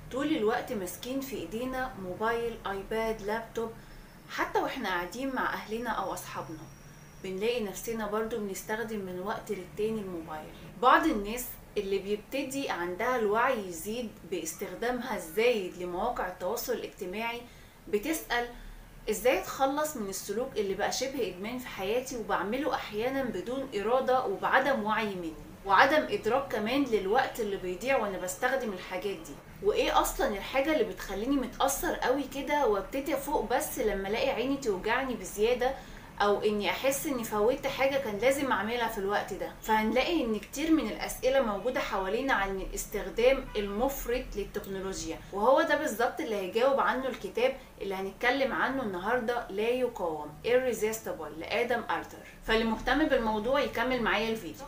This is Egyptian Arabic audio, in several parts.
طول الوقت ماسكين في ايدينا موبايل ايباد لابتوب حتى واحنا قاعدين مع اهلنا او اصحابنا بنلاقي نفسنا برضو بنستخدم من وقت للتاني الموبايل بعض الناس اللي بيبتدي عندها الوعي يزيد باستخدامها الزايد لمواقع التواصل الاجتماعي بتسأل ازاي اتخلص من السلوك اللي بقى شبه ادمان في حياتي وبعمله احيانا بدون ارادة وبعدم وعي مني وعدم ادراك كمان للوقت اللي بيضيع وانا بستخدم الحاجات دي وايه اصلا الحاجه اللي بتخليني متاثر قوي كده وابتدي افوق بس لما الاقي عيني توجعني بزياده او اني احس اني فوتت حاجه كان لازم اعملها في الوقت ده فهنلاقي ان كتير من الاسئله موجوده حوالينا عن الاستخدام المفرط للتكنولوجيا وهو ده بالظبط اللي هيجاوب عنه الكتاب اللي هنتكلم عنه النهارده لا يقاوم irresistible لادم ارثر فاللي مهتم بالموضوع يكمل معايا الفيديو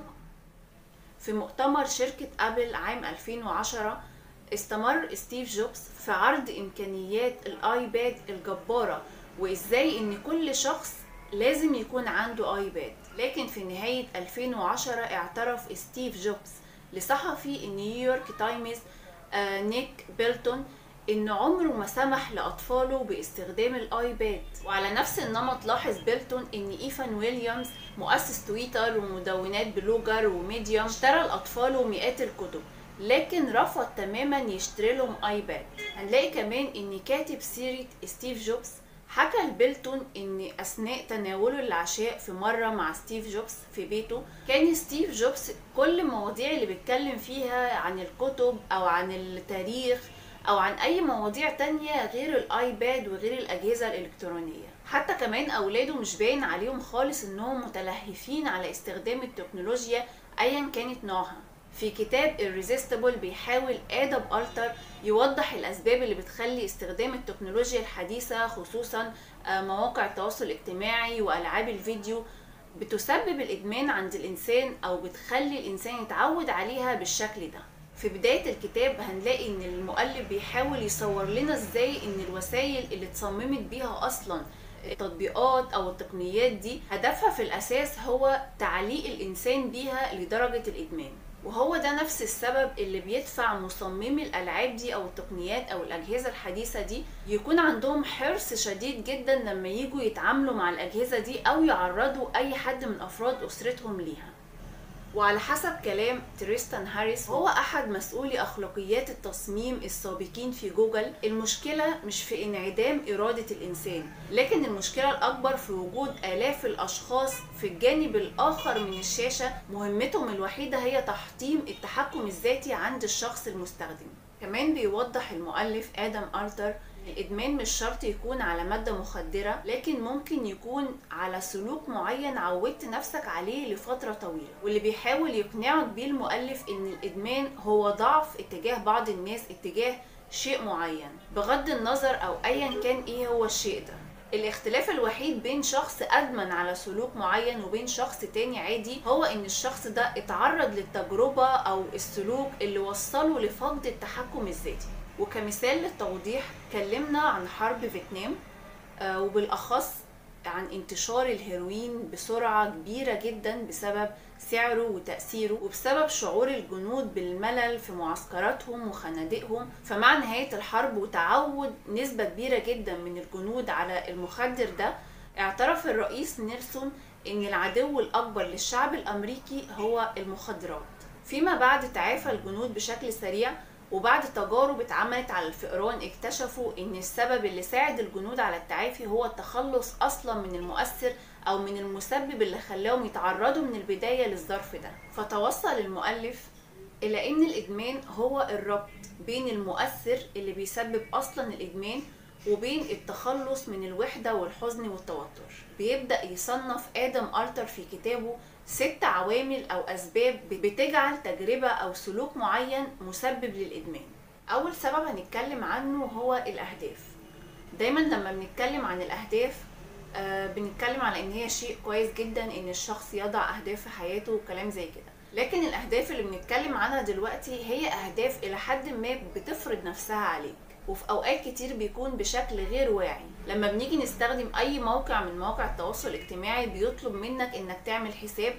في مؤتمر شركة أبل عام 2010 استمر ستيف جوبز في عرض إمكانيات الآيباد الجبارة وإزاي إن كل شخص لازم يكون عنده آيباد لكن في نهاية 2010 اعترف ستيف جوبز لصحفي نيويورك تايمز آه نيك بيلتون إن عمره ما سمح لأطفاله باستخدام الآيباد وعلى نفس النمط لاحظ بيلتون إن إيفان ويليامز مؤسس تويتر ومدونات بلوجر وميديوم اشترى لأطفاله مئات الكتب لكن رفض تماما يشتري لهم ايباد هنلاقي كمان ان كاتب سيرة ستيف جوبز حكى لبيلتون ان اثناء تناوله العشاء في مرة مع ستيف جوبز في بيته كان ستيف جوبز كل المواضيع اللي بيتكلم فيها عن الكتب او عن التاريخ او عن اي مواضيع تانية غير الايباد وغير الاجهزة الالكترونية حتى كمان اولاده مش باين عليهم خالص انهم متلهفين على استخدام التكنولوجيا ايا كانت نوعها في كتاب Irresistible بيحاول آدم ألتر يوضح الأسباب اللي بتخلي استخدام التكنولوجيا الحديثة خصوصا مواقع التواصل الاجتماعي وألعاب الفيديو بتسبب الإدمان عند الإنسان أو بتخلي الإنسان يتعود عليها بالشكل ده في بداية الكتاب هنلاقي إن المؤلف بيحاول يصور لنا إزاي إن الوسائل اللي اتصممت بيها أصلا التطبيقات او التقنيات دي هدفها في الاساس هو تعليق الانسان بيها لدرجه الادمان وهو ده نفس السبب اللي بيدفع مصممي الالعاب دي او التقنيات او الاجهزه الحديثه دي يكون عندهم حرص شديد جدا لما يجوا يتعاملوا مع الاجهزه دي او يعرضوا اي حد من افراد اسرتهم ليها وعلى حسب كلام تريستان هاريس هو أحد مسؤولي أخلاقيات التصميم السابقين في جوجل المشكلة مش في انعدام إرادة الإنسان لكن المشكلة الأكبر في وجود آلاف الأشخاص في الجانب الآخر من الشاشة مهمتهم الوحيدة هي تحطيم التحكم الذاتي عند الشخص المستخدم كمان بيوضح المؤلف آدم أرتر الإدمان مش شرط يكون على مادة مخدرة لكن ممكن يكون على سلوك معين عودت نفسك عليه لفترة طويلة واللي بيحاول يقنعك بيه المؤلف إن الإدمان هو ضعف اتجاه بعض الناس اتجاه شيء معين بغض النظر أو أيا كان إيه هو الشيء ده الاختلاف الوحيد بين شخص أدمن على سلوك معين وبين شخص تاني عادي هو إن الشخص ده اتعرض للتجربة أو السلوك اللي وصله لفقد التحكم الذاتي وكمثال للتوضيح كلمنا عن حرب فيتنام آه وبالأخص عن انتشار الهيروين بسرعة كبيرة جدا بسبب سعره وتأثيره وبسبب شعور الجنود بالملل في معسكراتهم وخنادقهم فمع نهاية الحرب وتعود نسبة كبيرة جدا من الجنود على المخدر ده اعترف الرئيس نيلسون ان العدو الأكبر للشعب الأمريكي هو المخدرات فيما بعد تعافى الجنود بشكل سريع وبعد تجارب اتعملت على الفئران اكتشفوا ان السبب اللي ساعد الجنود على التعافي هو التخلص اصلا من المؤثر او من المسبب اللي خلاهم يتعرضوا من البدايه للظرف ده فتوصل المؤلف الى ان الادمان هو الربط بين المؤثر اللي بيسبب اصلا الادمان وبين التخلص من الوحده والحزن والتوتر بيبدا يصنف ادم التر في كتابه ست عوامل أو أسباب بتجعل تجربة أو سلوك معين مسبب للإدمان أول سبب هنتكلم عنه هو الأهداف دايما لما بنتكلم عن الأهداف آه بنتكلم على إن هي شيء كويس جدا إن الشخص يضع أهداف في حياته وكلام زي كده لكن الأهداف اللي بنتكلم عنها دلوقتي هي أهداف إلى حد ما بتفرض نفسها عليك وفي اوقات كتير بيكون بشكل غير واعي لما بنيجي نستخدم اي موقع من مواقع التواصل الاجتماعي بيطلب منك انك تعمل حساب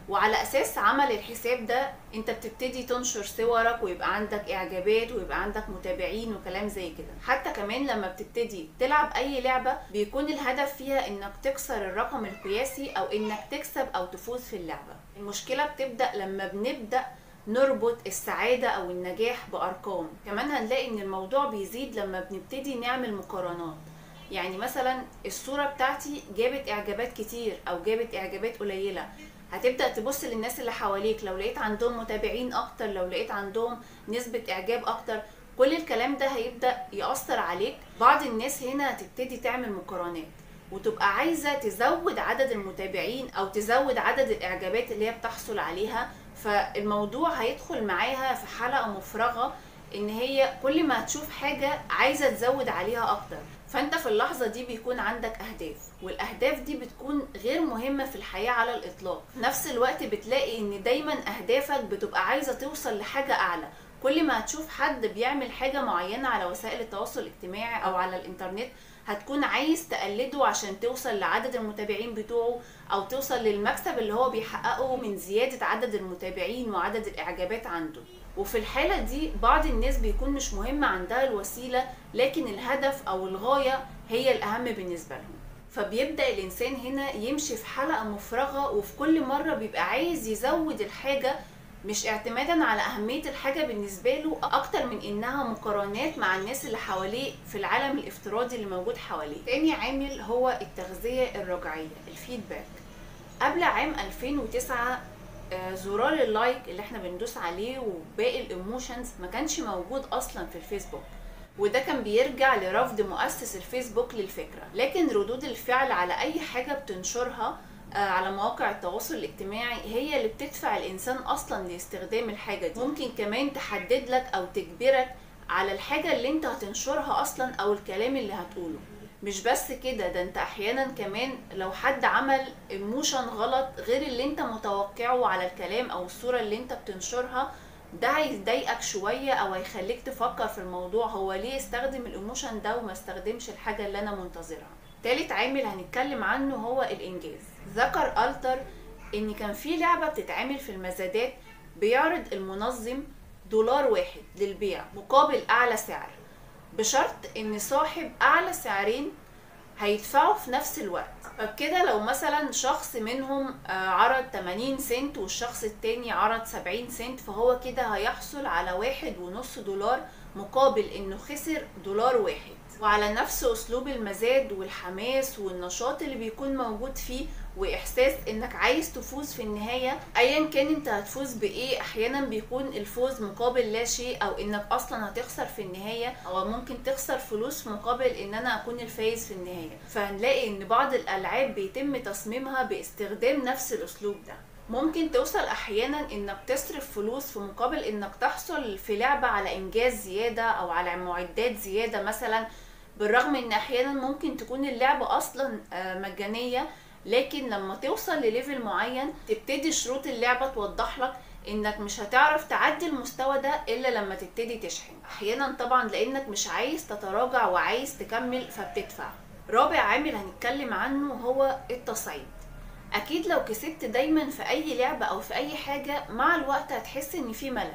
وعلى اساس عمل الحساب ده انت بتبتدي تنشر صورك ويبقى عندك اعجابات ويبقى عندك متابعين وكلام زي كده حتى كمان لما بتبتدي تلعب اي لعبه بيكون الهدف فيها انك تكسر الرقم القياسي او انك تكسب او تفوز في اللعبه المشكله بتبدا لما بنبدا نربط السعادة أو النجاح بأرقام كمان هنلاقي إن الموضوع بيزيد لما بنبتدي نعمل مقارنات يعني مثلا الصورة بتاعتي جابت إعجابات كتير أو جابت إعجابات قليلة هتبدأ تبص للناس اللي حواليك لو لقيت عندهم متابعين أكتر لو لقيت عندهم نسبة إعجاب أكتر كل الكلام ده هيبدأ يأثر عليك بعض الناس هنا هتبتدي تعمل مقارنات وتبقى عايزة تزود عدد المتابعين أو تزود عدد الإعجابات اللي هي بتحصل عليها فالموضوع هيدخل معاها في حلقة مفرغة ان هي كل ما تشوف حاجة عايزة تزود عليها اكتر فانت في اللحظة دي بيكون عندك اهداف والاهداف دي بتكون غير مهمة في الحياة على الاطلاق في نفس الوقت بتلاقي ان دايما اهدافك بتبقى عايزة توصل لحاجة اعلى كل ما هتشوف حد بيعمل حاجة معينة على وسائل التواصل الاجتماعي او على الانترنت هتكون عايز تقلده عشان توصل لعدد المتابعين بتوعه او توصل للمكسب اللي هو بيحققه من زيادة عدد المتابعين وعدد الاعجابات عنده وفي الحالة دي بعض الناس بيكون مش مهم عندها الوسيلة لكن الهدف او الغاية هي الاهم بالنسبة لهم فبيبدأ الإنسان هنا يمشي في حلقة مفرغة وفي كل مرة بيبقى عايز يزود الحاجة مش اعتمادا على أهمية الحاجة بالنسبة له أكتر من إنها مقارنات مع الناس اللي حواليه في العالم الافتراضي اللي موجود حواليه تاني عامل هو التغذية الرجعية الفيدباك قبل عام 2009 آه، زرار اللايك اللي احنا بندوس عليه وباقي الايموشنز ما كانش موجود اصلا في الفيسبوك وده كان بيرجع لرفض مؤسس الفيسبوك للفكرة لكن ردود الفعل على اي حاجة بتنشرها آه، على مواقع التواصل الاجتماعي هي اللي بتدفع الانسان اصلا لاستخدام الحاجة دي ممكن كمان تحدد لك او تجبرك على الحاجة اللي انت هتنشرها اصلا او الكلام اللي هتقوله مش بس كده ده انت احيانا كمان لو حد عمل ايموشن غلط غير اللي انت متوقعه على الكلام او الصورة اللي انت بتنشرها ده هيضايقك شوية او هيخليك تفكر في الموضوع هو ليه استخدم الايموشن ده وما استخدمش الحاجة اللي انا منتظرها تالت عامل هنتكلم عنه هو الانجاز ذكر التر ان كان في لعبة بتتعمل في المزادات بيعرض المنظم دولار واحد للبيع مقابل اعلى سعر بشرط ان صاحب اعلى سعرين هيدفعوا في نفس الوقت فبكده لو مثلا شخص منهم آه، عرض 80 سنت والشخص التاني عرض 70 سنت فهو كده هيحصل على واحد ونص دولار مقابل انه خسر دولار واحد وعلى نفس اسلوب المزاد والحماس والنشاط اللي بيكون موجود فيه واحساس انك عايز تفوز في النهايه ايا كان انت هتفوز بايه احيانا بيكون الفوز مقابل لا شيء او انك اصلا هتخسر في النهايه او ممكن تخسر فلوس مقابل ان انا اكون الفايز في النهايه فهنلاقي ان بعض الالعاب بيتم تصميمها باستخدام نفس الاسلوب ده ممكن توصل احيانا انك تصرف فلوس في مقابل انك تحصل في لعبة على انجاز زيادة او على معدات زيادة مثلا بالرغم ان احيانا ممكن تكون اللعبة اصلا آه، مجانية لكن لما توصل لليفل معين تبتدي شروط اللعبة توضح لك انك مش هتعرف تعدي المستوى ده الا لما تبتدي تشحن احيانا طبعا لانك مش عايز تتراجع وعايز تكمل فبتدفع رابع عامل هنتكلم عنه هو التصعيد اكيد لو كسبت دايما في اي لعبة او في اي حاجة مع الوقت هتحس ان في ملل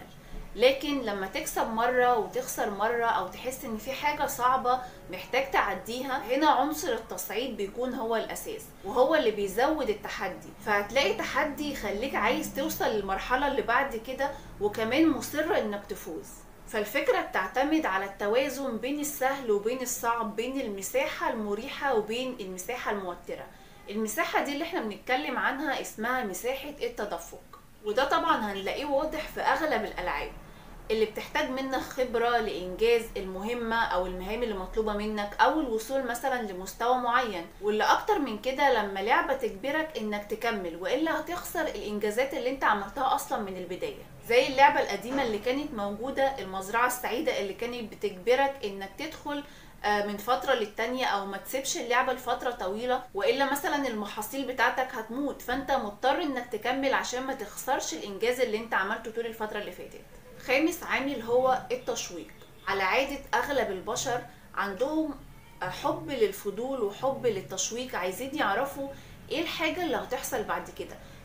لكن لما تكسب مرة وتخسر مرة او تحس ان في حاجة صعبة محتاج تعديها هنا عنصر التصعيد بيكون هو الاساس وهو اللي بيزود التحدي فهتلاقي تحدي يخليك عايز توصل للمرحلة اللي بعد كده وكمان مصر انك تفوز فالفكرة بتعتمد على التوازن بين السهل وبين الصعب بين المساحة المريحة وبين المساحة الموترة المساحة دي اللي احنا بنتكلم عنها اسمها مساحة التدفق وده طبعا هنلاقيه واضح في اغلب الالعاب اللي بتحتاج منك خبرة لإنجاز المهمة أو المهام اللي مطلوبة منك أو الوصول مثلا لمستوى معين واللي أكتر من كده لما لعبة تجبرك إنك تكمل وإلا هتخسر الإنجازات اللي أنت عملتها أصلا من البداية زي اللعبة القديمة اللي كانت موجودة المزرعة السعيدة اللي كانت بتجبرك إنك تدخل آه، من فترة للتانية او ما تسيبش اللعبة لفترة طويلة والا مثلا المحاصيل بتاعتك هتموت فانت مضطر انك تكمل عشان ما تخسرش الانجاز اللي انت عملته طول الفترة اللي فاتت خامس عامل هو التشويق على عادة اغلب البشر عندهم آه، حب للفضول وحب للتشويق عايزين يعرفوا ايه الحاجة اللي هتحصل بعد كده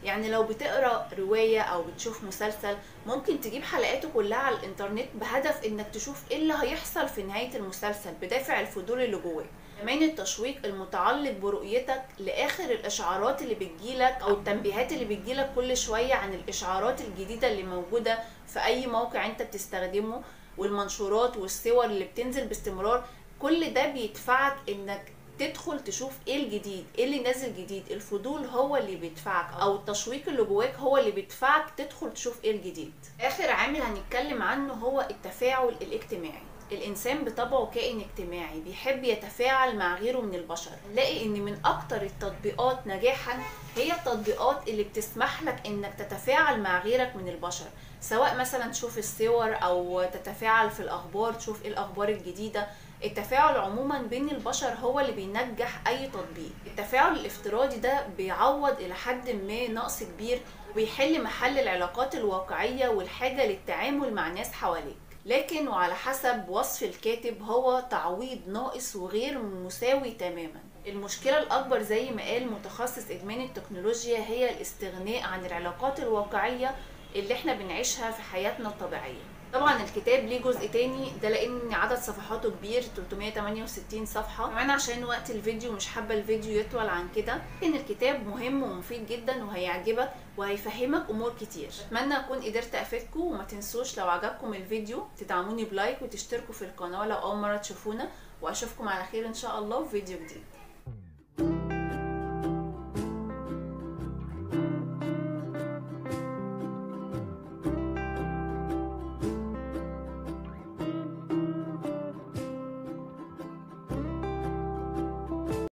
يعني لو بتقرا روايه او بتشوف مسلسل ممكن تجيب حلقاته كلها على الانترنت بهدف انك تشوف ايه اللي هيحصل في نهايه المسلسل بدافع الفضول اللي جواك كمان التشويق المتعلق برؤيتك لاخر الاشعارات اللي بتجيلك او التنبيهات اللي بتجيلك كل شويه عن الاشعارات الجديده اللي موجوده في اي موقع انت بتستخدمه والمنشورات والصور اللي بتنزل باستمرار كل ده بيدفعك انك تدخل تشوف ايه الجديد ايه اللي نازل جديد الفضول هو اللي بيدفعك او التشويق اللي جواك هو اللي بيدفعك تدخل تشوف ايه الجديد اخر عامل هنتكلم عنه هو التفاعل الاجتماعي الانسان بطبعه كائن اجتماعي بيحب يتفاعل مع غيره من البشر نلاقي ان من اكتر التطبيقات نجاحا هي التطبيقات اللي بتسمح لك انك تتفاعل مع غيرك من البشر سواء مثلا تشوف الصور او تتفاعل في الاخبار تشوف ايه الاخبار الجديده التفاعل عموما بين البشر هو اللي بينجح اي تطبيق التفاعل الافتراضي ده بيعوض الى حد ما نقص كبير وبيحل محل العلاقات الواقعيه والحاجه للتعامل مع ناس حواليك لكن وعلى حسب وصف الكاتب هو تعويض ناقص وغير مساوي تماما المشكلة الأكبر زي ما قال متخصص إدمان التكنولوجيا هي الاستغناء عن العلاقات الواقعية اللي احنا بنعيشها في حياتنا الطبيعية طبعا الكتاب ليه جزء تاني ده لان عدد صفحاته كبير 368 صفحه كمان عشان وقت الفيديو مش حابه الفيديو يطول عن كده ان الكتاب مهم ومفيد جدا وهيعجبك وهيفهمك امور كتير اتمنى اكون قدرت افيدكم وما تنسوش لو عجبكم الفيديو تدعموني بلايك وتشتركوا في القناه لو اول مره تشوفونا واشوفكم على خير ان شاء الله في فيديو جديد